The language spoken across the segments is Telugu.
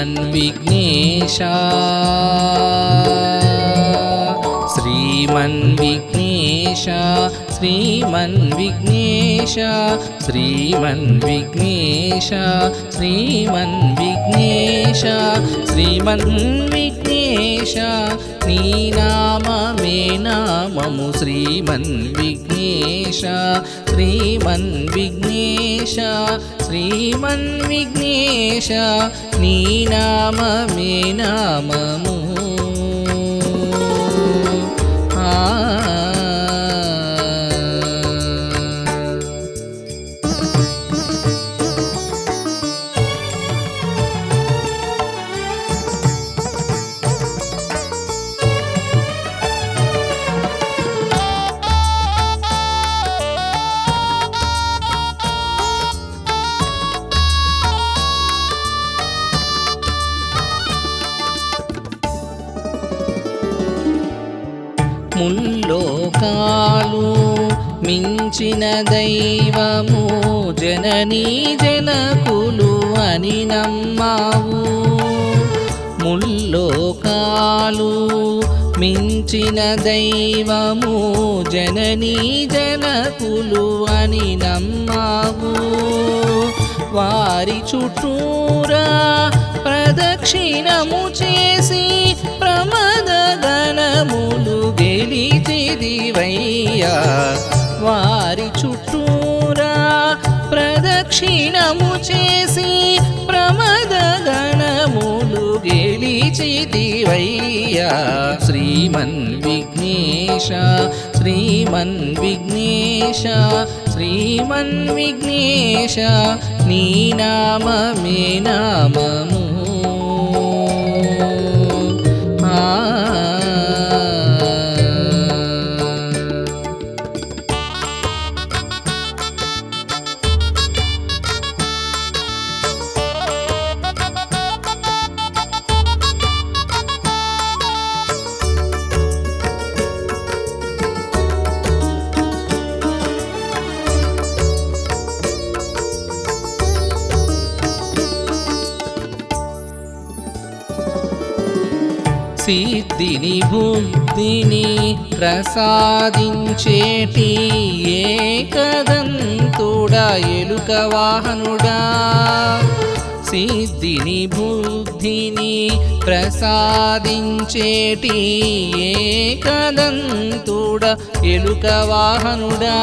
శ్రీమన్విఘ్నేశ శ్రీమన్విఘ్నేశ శ్రీమన్విఘ్నేశ శ్రీమన్విఘ్నేశ శ్రీమన్విఘ్నేశ శ్రీమన్విఘ్నేశ నీ నామమే నామము శ్రీమన్విఘ్నేశ శ్రీమన్విఘ్నేశ శ్రీమన్విఘ్నేశ నీ నామమే నామము ఆ ముల్లోకాలు మించిన దైవము జననీ జనకులు అని నమ్మావు ముల్లోకాలు మించిన దైవము జననీ జనకులు అని నమ్మావు వారి చుట్టూరా ప్రదక్షిణము చేసి ప్రమద గణములు గెలిచిదివయ్యా వారి చుట్టూరా ప్రదక్షిణము చేసి ప్రమద గణములు గెలిచిదివయ్యా శ్రీమన్ విఘ్నేశ శ్రీమన్ విఘ్నేశ శ్రీమన్ విఘ్నేశ నీ నామమే నామము ఆ సిద్ధిని బుద్ధిని ప్రసాదించేటి ఏకదంతుడా ఎలుక వాహనుడా సిద్ధిని బుద్ధిని ప్రసాదించేటి ఏకదంతుడ ఎలుక వాహనుడా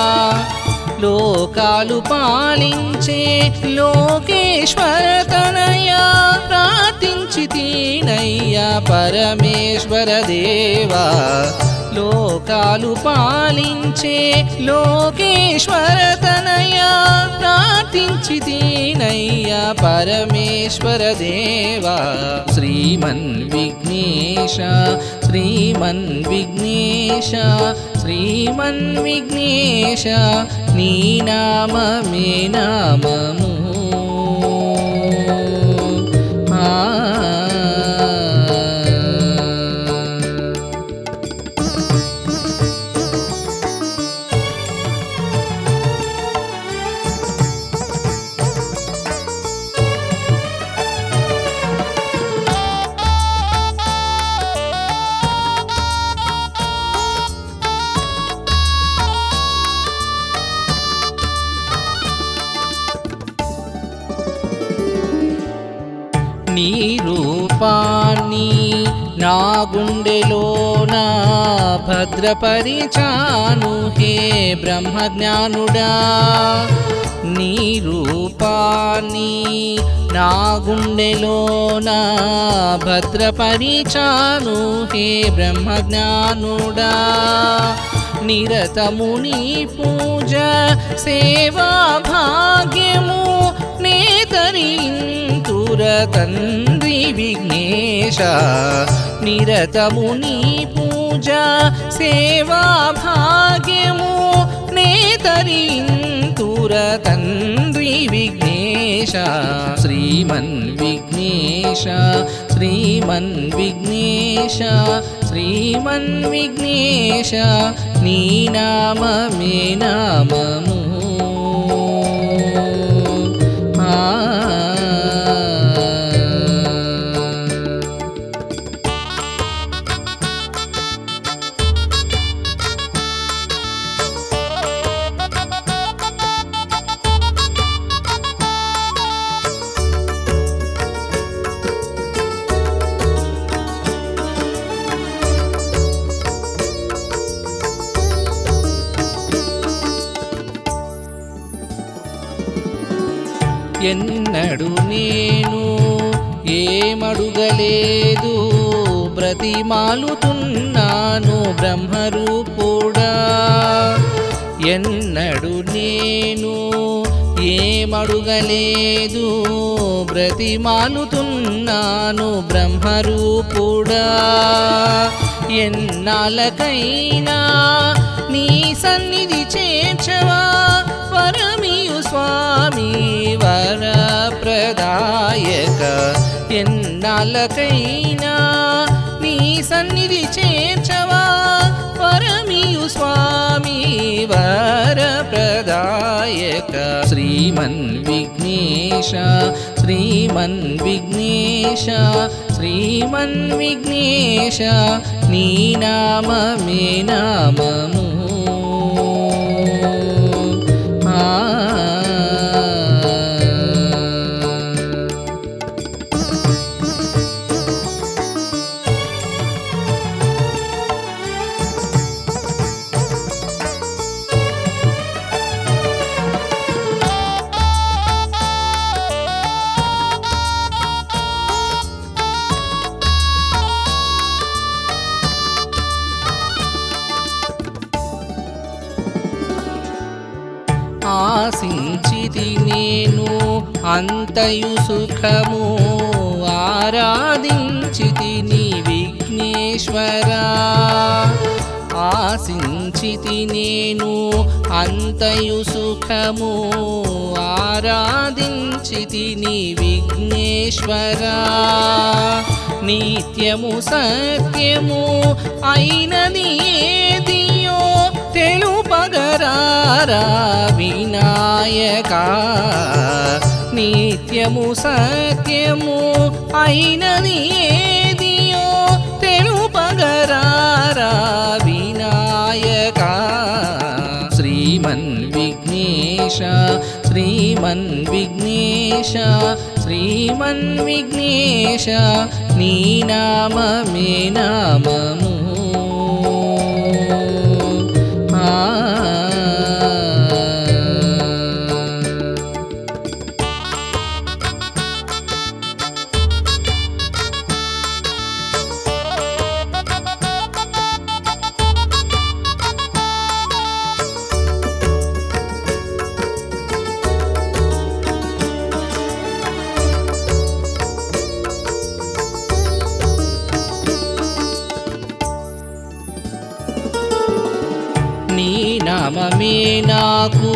లోకాలు పాలించే లోకేశ్వర తనయా ప్రార్థించి తీనయ్యా పరమేశ్వర దేవా లోకాలు పాలించే లోకేశ్వర తనయా ప్రార్థించి తీనయ్యా పరమేశ్వర దేవా శ్రీమన్ విఘ్నేశ శ్రీమన్ విఘ్నేశ శ్రీమన్ విఘ్నేశ నీ నామమే నామము ఆ నీ రూపాన్ని నా గుండెలోన భద్రపరిచాను హే బ్రహ్మజ్ఞానుడా నీ రూపాన్ని నా గుండెలోన భద్రపరిచాను హే బ్రహ్మజ్ఞానుడా నిరతము నీ పూజ సేవా భాగ్యము నేతరింతుర తండ్రి విఘ్నేశ నిరతము నీ పూజ సేవా భాగ్యము నేతరింతుర తండ్రి విఘ్నేశ శ్రీమన్ విఘ్నేశ శ్రీమన్ విఘ్నేశ శ్రీమన్ విఘ్నేశ నీ నామమే నామము ఆ ఎన్నడు నేను ఏమడుగలేదు బ్రతిమాలుతున్నాను బ్రహ్మరూపుడా ఎన్నడు నేను ఏమడుగలేదు బ్రతిమాలుతున్నాను బ్రహ్మరూపుడా ఎన్నాళ్ళకైనా నీ సన్నిధి చేర్చవా పరమియు స్వామి వరప్రదాయక ఎన్నాళ్ళకైనా నీ సన్నిధి చేర్చవా పరమియు స్వామి వరప్రదాయక శ్రీమన్ విఘ్నేశ శ్రీమన్ విఘ్నేశ శ్రీమన్ విఘ్నేశ నీ నామమే నామము ఆ ఆశించితి నేను అంతయు సుఖము ఆరాధించితి నీ విఘ్నేశ్వరా ఆశించితి నేను అంతయు సుఖము ఆరాధించితి నీ విఘ్నేశ్వరా నిత్యము సత్యము అయినది ఏదియో తెలుపగరారా వినాయక నిత్యము సత్యము అయినది ఏదియో తెలుపగరారా వినాయక శ్రీమన్ విఘ్నేశ శ్రీమన్ విఘ్నేశ శ్రీమన్ విఘ్నేశ నీ నామమే నామము ఆ నీ నామమే నాకు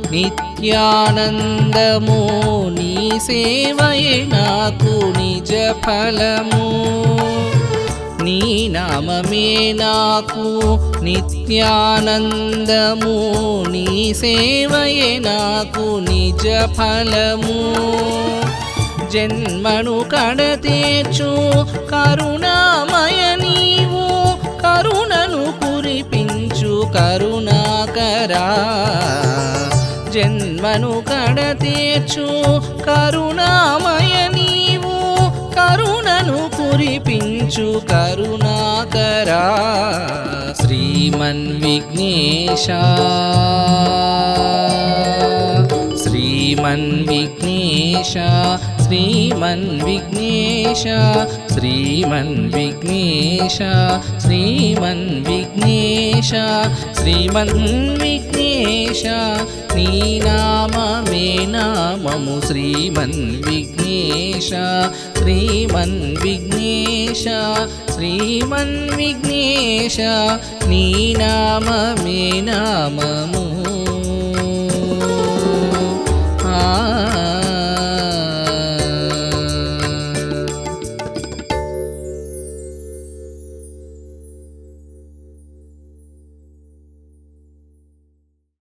నిత్యానందము నీ సేవయే నాకు నిజ ఫలము నీ నామమే నాకు నిత్యానందము నీ సేవయే నాకు నిజ ఫలము జన్మను కడతేర్చు కరుణామయ నీవు కరుణను కురిపించు కరుణాకరా జన్మను కడతేర్చు కరుణామయ నీవు కరుణను కురిపించు కరుణాకరా శ్రీమన్ విఘ్నేశ శ్రీమన్ విఘ్నేశ శ్రీమన్ విఘ్నేశ శ్రీమన్ విఘ్నేశ శ్రీమన్ విఘ్నేశ శ్రీమన్ విఘ్నేశ నీ నామమే నామము శ్రీమన్ విఘ్నేశ శ్రీమన్ విఘ్నేశ శ్రీమన్ విఘ్నేశ నీ నామమే నామము